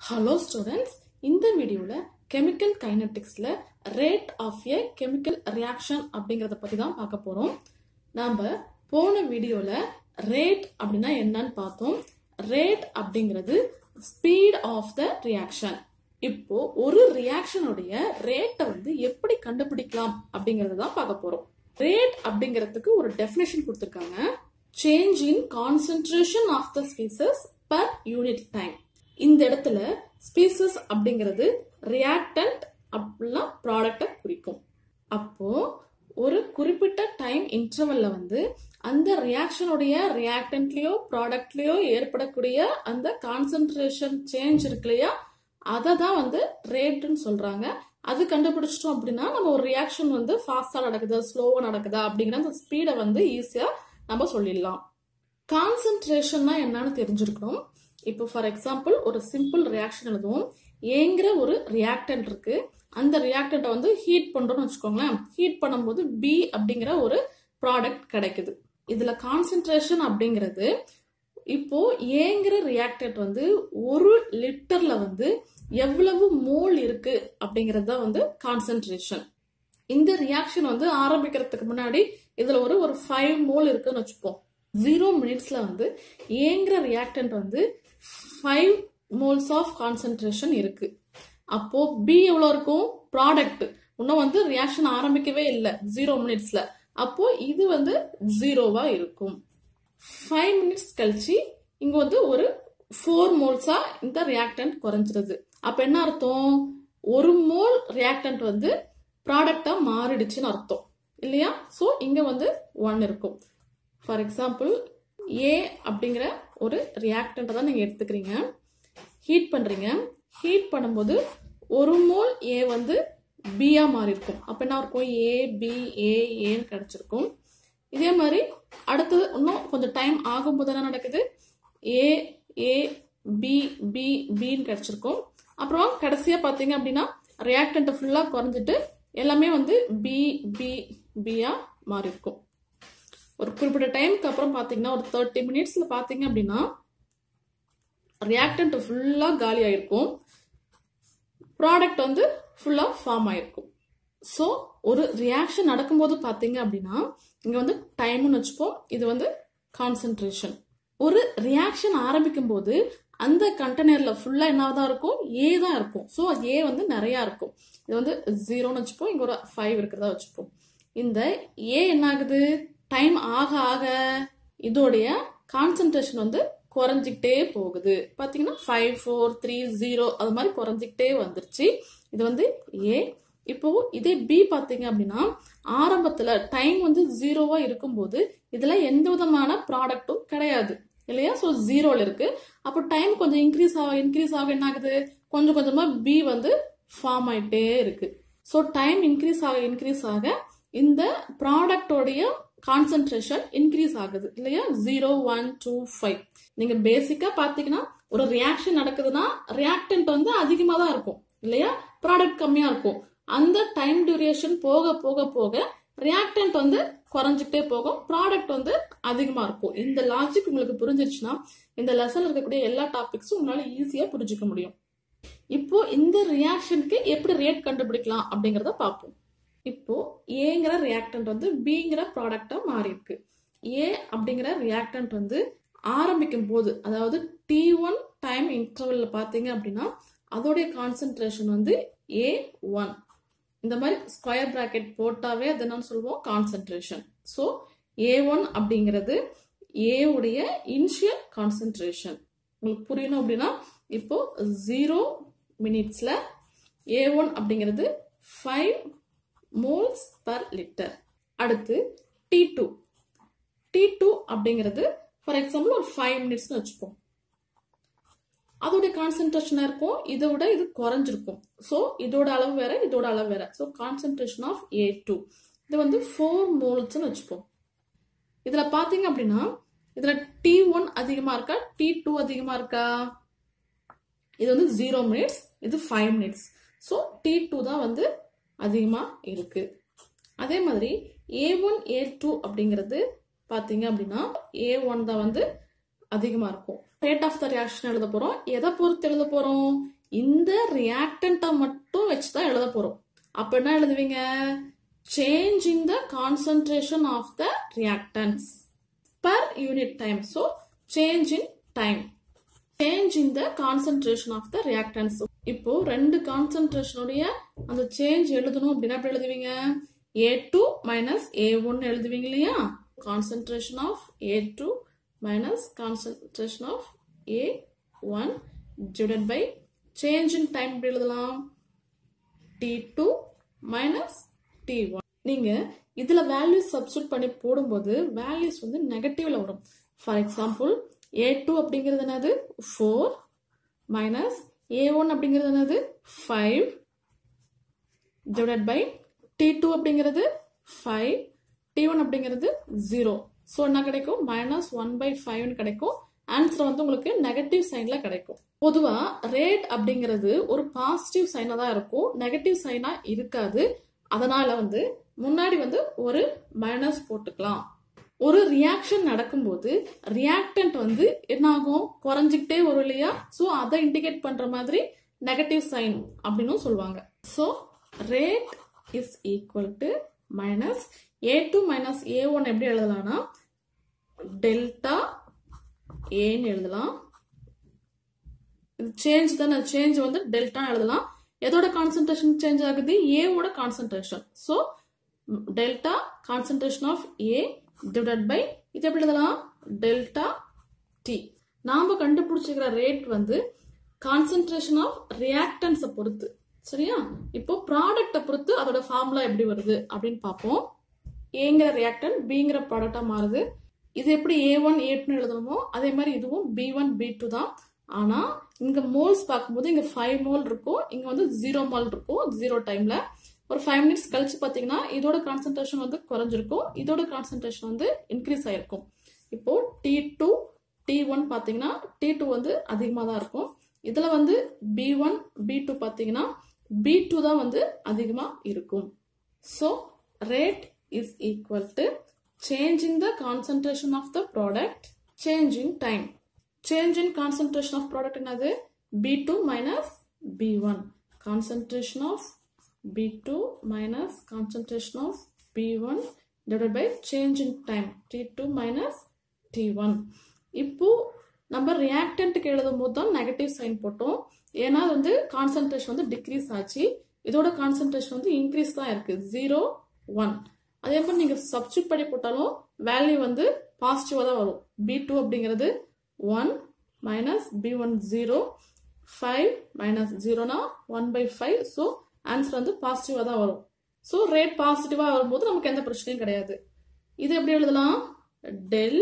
Hello students இந்த வீடியோவில் chemical கைனட்டிக்ஸில் rate of a chemical reaction அப்படிங்கிறத பற்றி தான் பார்க்க போகிறோம் நாம் போன வீடியோவில் ரேட் அப்படின்னா என்னன்னு பார்த்தோம் ரேட் அப்படிங்கிறது ஸ்பீட் ஆஃப் த ரியாக்ஷன் இப்போ ஒரு ரியாக்ஷனுடைய ரேட்டை வந்து எப்படி கண்டுபிடிக்கலாம் அப்படிங்கறத தான் பார்க்க போறோம் ரேட் அப்படிங்கிறதுக்கு ஒரு டெஃபினேஷன் கொடுத்துருக்காங்க change in concentration of the species per unit time இந்த இடத்துல ஸ்பீசஸ் அப்படிங்கிறது ரியாக்டன்ட் அப்படிலாம் ப்ராடக்டை குறிக்கும் அப்போ ஒரு குறிப்பிட்ட டைம் இன்டர்வல்ல வந்து அந்த ரியாக்ஷனுடைய ரியாக்டன்ட்லயோ ப்ராடக்ட்லயோ ஏற்படக்கூடிய அந்த கான்சென்ட்ரேஷன் சேஞ்ச் இருக்கு இல்லையா அதை தான் வந்து ரேட்டுன்னு சொல்றாங்க அது கண்டுபிடிச்சிட்டோம் அப்படின்னா நம்ம ஒரு ரியாக்ஷன் வந்து ஃபாஸ்டா நடக்குதா ஸ்லோவா நடக்குதா அப்படிங்கிற அந்த ஸ்பீடை வந்து ஈஸியா நம்ம சொல்லிடலாம் கான்சென்ட்ரேஷன்னா என்னன்னு தெரிஞ்சிருக்கணும் இப்போ ஃபார் எக்ஸாம்பிள் ஒரு சிம்பிள் ரியாக்ஷன் எழுதுவோம் ஏங்கிற ஒரு ரியாக்டன்ட் இருக்கு அந்த ரியாக்டண்ட்டை வந்து ஹீட் பண்றோம்னு வச்சுக்கோங்களேன் ஹீட் பண்ணும்போது பி அப்படிங்கிற ஒரு ப்ராடக்ட் கிடைக்குது இதுல கான்சென்ட்ரேஷன் அப்படிங்கிறது இப்போ ஏங்கிற ரியாக்டன்ட் வந்து ஒரு லிட்டர்ல வந்து எவ்வளவு மோல் இருக்கு அப்படிங்கிறது தான் வந்து கான்சென்ட்ரேஷன் இந்த ரியாக்ஷன் வந்து ஆரம்பிக்கிறதுக்கு முன்னாடி இதுல ஒரு ஒரு ஃபைவ் மோல் இருக்குன்னு வச்சுப்போம் ஜீரோ மினிட்ஸ்ல வந்து ஏங்கிற ரியாக்டன்ட் வந்து ஃபைவ் மோல்ஸ் ஆஃப் கான்சென்ட்ரேஷன் இருக்கு அப்போ பி எவ்வளோ இருக்கும் ப்ராடக்ட் இன்னும் வந்து ரியாக்ஷன் ஆரம்பிக்கவே இல்லை ஜீரோ மினிட்ஸ்ல அப்போ இது வந்து ஜீரோவா இருக்கும் ஃபைவ் மினிட்ஸ் கழிச்சு இங்க வந்து ஒரு ஃபோர் மோல்ஸா இந்த ரியாக்டன்ட் குறைஞ்சிருது அப்ப என்ன அர்த்தம் ஒரு மோல் ரியாக்டன்ட் வந்து ப்ராடக்டா மாறிடுச்சுன்னு அர்த்தம் இல்லையா ஸோ இங்க வந்து ஒன் இருக்கும் ஃபார் எக்ஸாம்பிள் ஏ அப்படிங்கிற ஒரு ரியாக்டண்ட்டை தான் நீங்கள் எடுத்துக்கிறீங்க ஹீட் பண்ணுறீங்க ஹீட் பண்ணும்போது ஒரு மோல் ஏ வந்து பியா மாறி இருக்கும் அப்போ என்ன இருக்கும் ஏ பி ஏ ஏன்னு கிடச்சிருக்கும் இதே மாதிரி அடுத்தது இன்னும் கொஞ்சம் டைம் ஆகும்போது என்ன நடக்குது ஏ ஏ பி பி பின்னு கிடச்சிருக்கும் அப்புறம் கடைசியாக பார்த்தீங்க அப்படின்னா ரியாக்டண்ட்டை ஃபுல்லாக குறைஞ்சிட்டு எல்லாமே வந்து பி பி பியா மாறி இருக்கும் ஒரு குறிப்பிட்ட டைமுக்கு அப்புறம் பார்த்தீங்கன்னா ஒரு தேர்ட்டி மினிட்ஸ்ல பார்த்தீங்க அப்படின்னா ரியாக்டன்ட் ஃபுல்லாக காலி ஆயிருக்கும் ப்ராடக்ட் வந்து ஃபுல்லாக ஃபார்ம் ஆயிருக்கும் ஸோ ஒரு ரியாக்ஷன் நடக்கும்போது பார்த்தீங்க அப்படின்னா இங்கே வந்து டைம்னு வச்சுப்போம் இது வந்து கான்சென்ட்ரேஷன் ஒரு ரியாக்ஷன் ஆரம்பிக்கும் போது அந்த கண்டெய்னர்ல ஃபுல்லாக என்னதான் இருக்கும் ஏ தான் இருக்கும் ஸோ ஏ வந்து நிறையா இருக்கும் இது வந்து ஜீரோன்னு வச்சுப்போம் இங்கே ஒரு ஃபைவ் இருக்கிறதா வச்சுப்போம் இந்த ஏ என்ன ஆகுது டைம் ஆக ஆக இதோடைய கான்சென்ட்ரேஷன் வந்து குறைஞ்சிக்கிட்டே போகுது பார்த்தீங்கன்னா ஃபைவ் ஃபோர் த்ரீ ஜீரோ அது மாதிரி குறைஞ்சிக்கிட்டே வந்துருச்சு இது வந்து ஏ இப்போ இதே பி பார்த்தீங்க அப்படின்னா ஆரம்பத்தில் டைம் வந்து ஜீரோவா இருக்கும்போது இதுல எந்த விதமான ப்ராடக்ட்டும் கிடையாது இல்லையா ஸோ ஜீரோல இருக்கு அப்போ டைம் கொஞ்சம் இன்க்ரீஸ் ஆக இன்க்ரீஸ் ஆக என்ன ஆகுது கொஞ்சம் கொஞ்சமா பி வந்து ஃபார்ம் ஆயிட்டே இருக்கு ஸோ டைம் இன்க்ரீஸ் ஆக இன்க்ரீஸ் ஆக இந்த ப்ராடக்டோடைய கான்சென்ட்ரேஷன் இன்க்ரீஸ் ஆகுது இல்லையா ஜீரோ ஒன் டூ ஃபைவ் நீங்க பேசிக்கா பாத்தீங்கன்னா ஒரு ரியாக்ஷன் நடக்குதுன்னா ரியாக்டன்ட் வந்து அதிகமா தான் இருக்கும் இல்லையா ப்ராடக்ட் கம்மியா இருக்கும் அந்த டைம் டியூரேஷன் போக போக போக ரியாக்டன்ட் வந்து குறைஞ்சிட்டே போகும் ப்ராடக்ட் வந்து அதிகமா இருக்கும் இந்த லாஜிக் உங்களுக்கு புரிஞ்சிருச்சுன்னா இந்த லெசன்ல இருக்கக்கூடிய எல்லா டாபிக்ஸும் உங்களால ஈஸியா புரிஞ்சுக்க முடியும் இப்போ இந்த ரியாக்ஷனுக்கு எப்படி ரேட் கண்டுபிடிக்கலாம் அப்படிங்கறத பார்ப்போம் இப்போ ஏங்கிற ரியாக்டன்ட் வந்து பிங்கிற ப்ராடக்டா மாறி இருக்கு ஏ அப்படிங்கிற ரியாக்டன்ட் வந்து ஆரம்பிக்கும் போது அதாவது டி ஒன் டைம் இன்டர்வல்ல பாத்தீங்க அப்படின்னா அதோடைய கான்சென்ட்ரேஷன் வந்து ஏ ஒன் இந்த மாதிரி ஸ்கொயர் பிராக்கெட் போட்டாவே அது என்னன்னு சொல்லுவோம் கான்சென்ட்ரேஷன் ஸோ ஏ ஒன் அப்படிங்கிறது ஏ உடைய இனிஷியல் கான்சென்ட்ரேஷன் உங்களுக்கு புரியணும் அப்படின்னா இப்போ ஜீரோ மினிட்ஸ்ல ஏ ஒன் அப்படிங்கிறது ஃபைவ் மோல்ஸ் பர் லிட்டர் அடுத்து டி டூ டி டூ அப்படிங்கிறது ஃபார் எக்ஸாம்பிள் ஒரு ஃபைவ் மினிட்ஸ்னு வச்சுப்போம் அதோடைய கான்சென்ட்ரேஷனாக இருக்கும் இதை விட இது குறைஞ்சிருக்கும் ஸோ இதோட அளவு வேற இதோட அளவு வேற so concentration of A two இது வந்து ஃபோர் மோல்ஸ்னு வச்சுப்போம் இதில் பார்த்தீங்க அப்படின்னா இதில் டி ஒன் அதிகமாக இருக்கா டி டூ அதிகமாக இருக்கா இது வந்து ஜீரோ மினிட்ஸ் இது five minutes so T two தான் வந்து அதிகமாக இருக்கு அதே மாதிரி ஏ ஒன் ஏ டூ அப்படிங்கிறது பார்த்தீங்க அப்படின்னா ஏ ஒன் தான் வந்து அதிகமாக இருக்கும் ரேட் ஆஃப் த ரியாக்ஷன் எழுத போகிறோம் எதை பொறுத்து எழுத போகிறோம் இந்த ரியாக்டண்ட்டை மட்டும் வச்சு தான் எழுத போறோம் அப்ப என்ன எழுதுவீங்க change in the concentration of the reactants per unit time. So, change in time. Change in the concentration of the reactants. இப்போ ரெண்டு கான்சன்ட்ரேஷனுடைய அந்த சேஞ்ச் எழுதணும் அப்படின்னா எப்படி எழுதுவீங்க A two minus A one எழுதுவீங்க இல்லையா concentration of A two minus concentration of A one divided by change in time எப்படி எழுதலாம் T two minus T one நீங்க இதுல வேல்யூஸ் சப்ஸ்டியூட் பண்ணி போடும்போது வேல்யூஸ் வந்து நெகட்டிவ்ல வரும் ஃபார் எக்ஸாம்பிள் ஏ டூ அப்படிங்கிறது என்னது ஃபோர் மைனஸ் ஏ ஒன் அப்படிங்கிறது என்னது five divide by T two அப்படிங்கிறது ஃபைவ் டி ஒன் அப்படிங்கிறது ஜீரோ ஸோ என்ன கிடைக்கும் மைனஸ் ஒன் பை ஃபைவ்னு கிடைக்கும் ஆன்சர் வந்து உங்களுக்கு நெகட்டிவ் சைன்ல கிடைக்கும் பொதுவா ரேட் அப்படிங்கிறது ஒரு பாசிட்டிவ் சைனா தான் இருக்கும் நெகட்டிவ் சைனா இருக்காது அதனால வந்து முன்னாடி வந்து ஒரு மைனஸ் போட்டுக்கலாம் ஒரு ரியாக்ஷன் நடக்கும்போது ரியாக்டன்ட் வந்து என்ன ஆகும் குறைஞ்சிக்கிட்டே வரும் இல்லையா ஸோ அதை இண்டிகேட் பண்ற மாதிரி நெகட்டிவ் சைன் அப்படின்னு சொல்லுவாங்க so rate is equal to minus A two minus A one எப்படி எழுதலாம்னா டெல்டா ஏன்னு எழுதலாம் இது சேஞ்ச் தானே சேஞ்ச் வந்து டெல்டா எழுதலாம் எதோட கான்சென்ட்ரேஷன் சேஞ்ச் ஆகுது ஏவோட concentration so delta concentration of A divide by இது எப்படி எழுதலாம் டெல்டா டி நாம கண்டுபிடிச்சிக்கிற ரேட் வந்து கான்சென்ட்ரேஷன் ஆஃப் ரியாக்டன்ஸை பொறுத்து சரியா இப்போ ப்ராடக்டை பொறுத்து அதோட ஃபார்முலா எப்படி வருது அப்படின்னு பார்ப்போம் ஏங்கிற ரியாக்டன் பிங்கிற ப்ராடக்டா மாறுது இது எப்படி ஏ ஒன் ஏ டூ எழுதணுமோ அதே மாதிரி இதுவும் பி ஒன் பி டூ தான் ஆனா இங்க மோல்ஸ் பார்க்கும்போது இங்க ஃபைவ் மோல் இருக்கும் இங்க வந்து ஜீரோ மோல் இருக்கும் ஜீரோ டைம்ல ஒரு ஃபைவ் மினிட்ஸ் கழிச்சு பார்த்தீங்கன்னா இதோட கான்சென்ட்ரேஷன் வந்து குறைஞ்சிருக்கும் இதோட கான்சென்ட்ரேஷன் வந்து இன்க்ரீஸ் ஆயிருக்கும் இப்போ டி டூ டி ஒன் பார்த்தீங்கன்னா டி டூ வந்து அதிகமாக தான் இருக்கும் இதில் வந்து பி ஒன் பி டூ பார்த்தீங்கன்னா பி டூ தான் வந்து அதிகமாக இருக்கும் so rate is equal to changing the concentration of the product changing time change in concentration of product என்னது B two minus B one concentration of B2 minus concentration of B1 divided by change in time T2 minus T1 இப்போ நம்ம ரியாக்டன்ட்டுக்கு எழுதும் போது தான் negative sign போட்டோம் ஏன்னா அது வந்து கான்சென்ட்ரேஷன் வந்து டிக்ரீஸ் ஆச்சு இதோட கான்சென்ட்ரேஷன் வந்து இன்க்ரீஸ் தான் இருக்கு ஜீரோ ஒன் அதே மாதிரி நீங்க சப்ஸ்டியூட் பண்ணி போட்டாலும் வேல்யூ வந்து பாசிட்டிவா தான் வரும் பி டூ அப்படிங்கிறது one minus B one zero five minus ஜீரோனா one by five so answer வந்து பாசிட்டிவா தான் வரும் ஸோ ரேட் பாசிட்டிவா வரும்போது நமக்கு எந்த பிரச்சனையும் கிடையாது இது எப்படி எழுதலாம் டெல்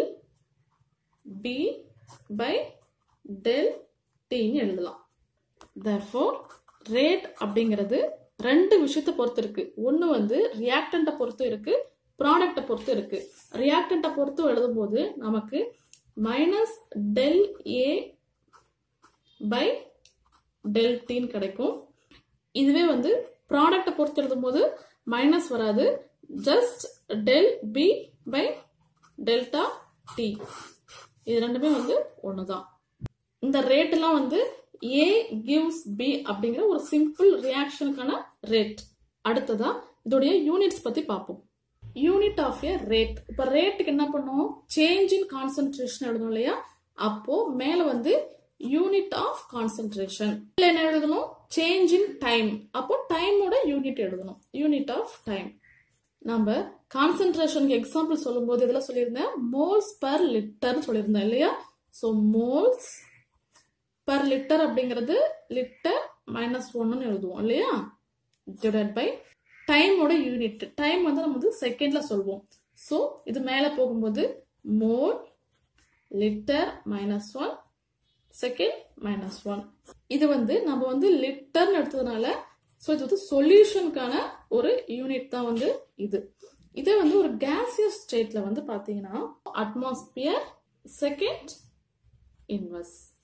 பி பை டெல் டின்னு எழுதலாம் therefore ரேட் அப்படிங்கிறது ரெண்டு விஷயத்தை பொறுத்து இருக்கு ஒன்று வந்து ரியாக்டண்ட்டை பொறுத்து இருக்கு ப்ராடக்டை பொறுத்து இருக்கு ரியாக்டண்ட்டை பொறுத்து எழுதும்போது நமக்கு minus del A by del டின்னு கிடைக்கும் இதுவே வந்து ப்ராடக்டை பொறுத்து எழுதும்போது மைனஸ் வராது just del B by delta T இது ரெண்டுமே வந்து ஒன்று தான் இந்த ரேட்டெல்லாம் வந்து ஏ கிவ்ஸ் பி அப்படிங்கிற ஒரு சிம்பிள் ரியாக்ஷனுக்கான ரேட் அடுத்ததா இதோடைய யூனிட்ஸ் பத்தி பார்ப்போம் யூனிட் ஆஃப் ஏ ரேட் இப்போ ரேட்டுக்கு என்ன பண்ணுவோம் சேஞ்ச் இன் கான்சென்ட்ரேஷன் எழுதணும் இல்லையா அப்போ மேல வந்து யூனிட் ஆஃப் கான்சென்ட்ரேஷன் இல்லை என்ன எழுதணும் சேஞ்ச் இன் டைம் அப்போ டைமோட யூனிட் எழுதணும் யூனிட் ஆஃப் டைம் நம்ம கான்சென்ட்ரேஷனுக்கு எக்ஸாம்பிள் சொல்லும்போது இதில் சொல்லியிருந்தேன் மோல்ஸ் பர் லிட்டர்னு சொல்லியிருந்தேன் இல்லையா ஸோ மோல்ஸ் பர் லிட்டர் அப்படிங்கிறது லிட்டர் மைனஸ் ஒன்னு எழுதுவோம் இல்லையா டிவைட் பை டைமோட யூனிட் டைம் வந்து நம்ம வந்து செகண்ட்ல சொல்வோம் ஸோ இது மேலே போகும்போது mole litre minus one second minus one இது வந்து நம்ம வந்து லிட்டர்னு எடுத்ததுனால ஸோ இது வந்து சொல்யூஷனுக்கான ஒரு யூனிட் தான் வந்து இது இதே வந்து ஒரு கேசியஸ் ஸ்டேட்ல வந்து பார்த்தீங்கன்னா அட்மாஸ்பியர் செகண்ட் இன்வெர்ஸ்